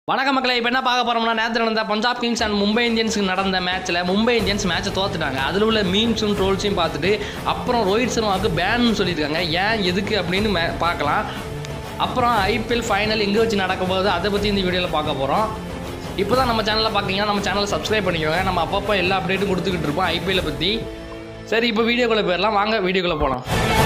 வணக்க மக்களை இப்போ என்ன பார்க்க போறோம்னா நேற்று நடந்த பஞ்சாப் கிங்ஸ் அண்ட் மும்பை இந்தியன்ஸுக்கு நடந்த மேட்ச்சில் மும்பை இந்தியன்ஸ் மேட்சை தோத்துட்டாங்க அதில் உள்ள மீம்ஸும் ட்ரோல்ஸையும் பார்த்துட்டு அப்புறம் ரோஹித் சர்மாவுக்கு பேன்னு சொல்லியிருக்காங்க ஏன் எதுக்கு அப்படின்னு மே- பார்க்கலாம் அப்புறம் ஐபிஎல் ஃபைனல் எங்கே வச்சு நடக்க போகுது அதை பற்றி இந்த வீடியோவில் பார்க்க போகிறோம் இப்போ தான் நம்ம சேனலில் பார்க்குறீங்கன்னா நம்ம சேனலை சப்ஸ்கிரைப் பண்ணிக்கோங்க நம்ம அப்பப்போ எல்லா அப்டேட்டும் கொடுத்துக்கிட்டு இருப்போம் ஐபிஎல்லை பற்றி சரி இப்போ வீடியோக்குள்ளே போயிடலாம் வாங்க வீடியோக்குள்ளே போகலாம்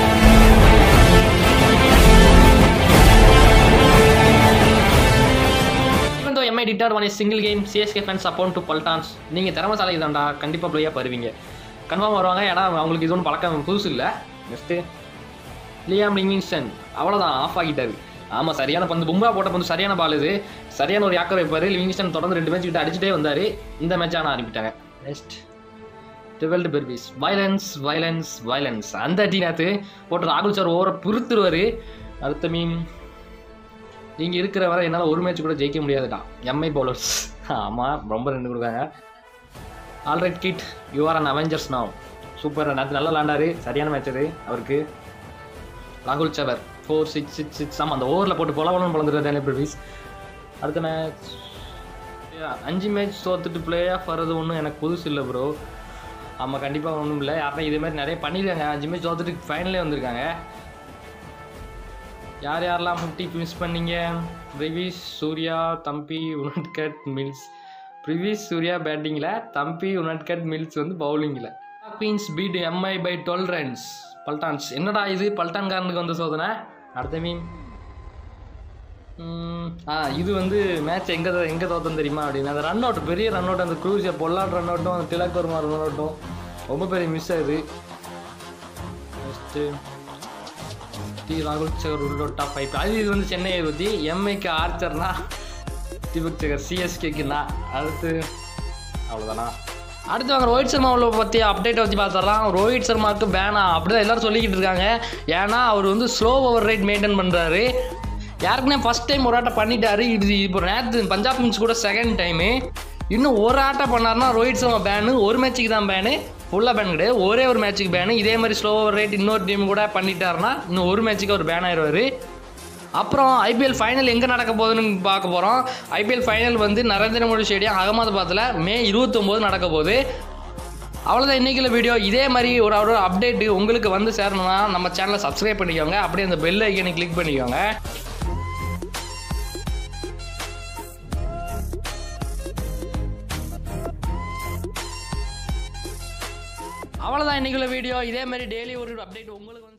even though MI did not win a single game, CSK fans upon to Paltans. நீங்கள் திறமசாலை தான்டா கண்டிப்பாக ப்ளேயாக வருவீங்க கன்ஃபார்ம் வருவாங்க ஏன்னா அவங்களுக்கு இது ஒன்றும் பழக்கம் புதுசு இல்லை நெக்ஸ்ட்டு லியாம் லிவிங்ஸ்டன் அவ்வளோதான் ஆஃப் ஆகிட்டாரு ஆமாம் சரியான பந்து பும்ரா போட்ட பந்து சரியான பால் இது சரியான ஒரு யாக்கர் வைப்பார் லிவிங்ஸ்டன் தொடர்ந்து ரெண்டு மேட்ச் கிட்ட அடிச்சுட்டே வந்தார் இந்த மேட்ச் ஆனால் அனுப்பிட்டாங்க next twelfth Brevis violence violence violence அந்த டீ நேற்று போட்டு ராகுல் சார் ஓவரை பிரித்துருவார் அடுத்த மீன் நீங்கள் இருக்கிற வரை என்னால் ஒரு மேட்ச் கூட ஜெயிக்க முடியாதுடா எம்ஐ பவுலர்ஸ் ஆமாம் ரொம்ப ரெண்டு கொடுக்காங்க alright kid you are an Avengers now super நேற்று நல்லா விளாண்டாரு சரியான மேட்ச் அது அவருக்கு ராகுல் சவர் ஃபோர் சிக்ஸ் சிக்ஸ் சிக்ஸ் ஆமாம் அந்த ஓவரில் போட்டு பொல பொலன்னு பிறந்துருக்காரு டேனியல் பிரவிஸ் அடுத்த மேட்ச் அஞ்சு மேட்ச் தோத்துட்டு பிளே ஆஃப் வர்றது ஒன்றும் எனக்கு புதுசு இல்லை ப்ரோ ஆமாம் கண்டிப்பாக ஒன்றும் இல்லை யாருன்னா இதே மாதிரி நிறைய பண்ணியிருக்காங்க அஞ்சு மேட்ச் தோத்துட்டு ஃபைனலே வந்திருக்காங்க யார் யாரெல்லாம் ஃபிஃப்டி மிஸ் பண்ணீங்க பிரிவிஸ் சூர்யா தம்பி உனட்கட் மில்ஸ் பிரிவிஸ் சூர்யா பேட்டிங்கில் தம்பி உனட்கட் மில்ஸ் வந்து பவுலிங்கில் queens beat MI by twelve runs பல்டான்ஸ் என்னடா இது பல்டான்காரனுக்கு வந்த சோதனை அடுத்த மீன் ஆ இது வந்து மேட்ச் எங்கே எங்கே தோத்தம் தெரியுமா அப்படின்னு அந்த ரன் அவுட் பெரிய ரன் அவுட் அந்த க்ரூசியா பொல்லாட் ரன் அவுட்டும் அந்த திலக் வர்மா ரன் அவுட்டும் ரொம்ப பெரிய மிஸ் ஆகுது நெக்ஸ்ட்டு டி ராகுல் சேகர் உள்ள டாப் ஃபைவ் அது இது வந்து சென்னையை பற்றி எம்ஐக்கு ஆர்ச்சர்னா தீபக் சேகர் சிஎஸ்கேக்குண்ணா அடுத்து அவ்வளோதானா அடுத்து வாங்க ரோஹித் சர்மாவில் பற்றி அப்டேட்டை வச்சு பார்த்துடலாம் ரோஹித் சர்மாவுக்கு பேனா அப்படி தான் எல்லாரும் சொல்லிக்கிட்டு இருக்காங்க ஏன்னா அவர் வந்து ஸ்லோ ஓவர் ரேட் மெயின்டைன் பண்ணுறாரு யாருக்குனே ஃபஸ்ட் டைம் ஒரு ஆட்டம் பண்ணிட்டாரு இது இப்போ நேற்று பஞ்சாப் கிங்ஸ் கூட செகண்ட் டைமு இன்னும் ஒரு ஆட்டம் பண்ணாருன்னா ரோஹித் சர்மா பேனு ஒரு மேட்ச்சுக்கு தான் பேனு ஃபுல்லாக பேன் கிடையாது ஒரே ஒரு மேட்ச்சுக்கு பேனு இதே மாதிரி ஸ்லோ ஓவர் ரேட் இன்னொரு டீம் கூட பண்ணிட்டாருன்னா இன்னும் ஒரு மேட்ச்சுக்கு அவர் பேன் ஆயிடுவார் அப்புறம் ஐபிஎல் ஃபைனல் எங்கே நடக்க போகுதுன்னு பார்க்க போகிறோம் ஐபிஎல் ஃபைனல் வந்து நரேந்திர மோடி ஸ்டேடியம் அகமதாபாத்தில் மே இருபத்தொம்போது நடக்க போகுது அவ்வளோதான் இன்றைக்கில வீடியோ இதே மாதிரி ஒரு ஒரு அப்டேட்டு உங்களுக்கு வந்து சேரணும்னா நம்ம சேனலை சப்ஸ்கிரைப் பண்ணிக்கோங்க அப்படியே அந்த பெல் ஐக்கனை கிளிக் பண்ணிக்கோங்க அவ்வளோதான் இன்றைக்குள்ள வீடியோ இதே மாதிரி டெய்லி ஒரு அப்டேட் உங்களுக்கு வந்து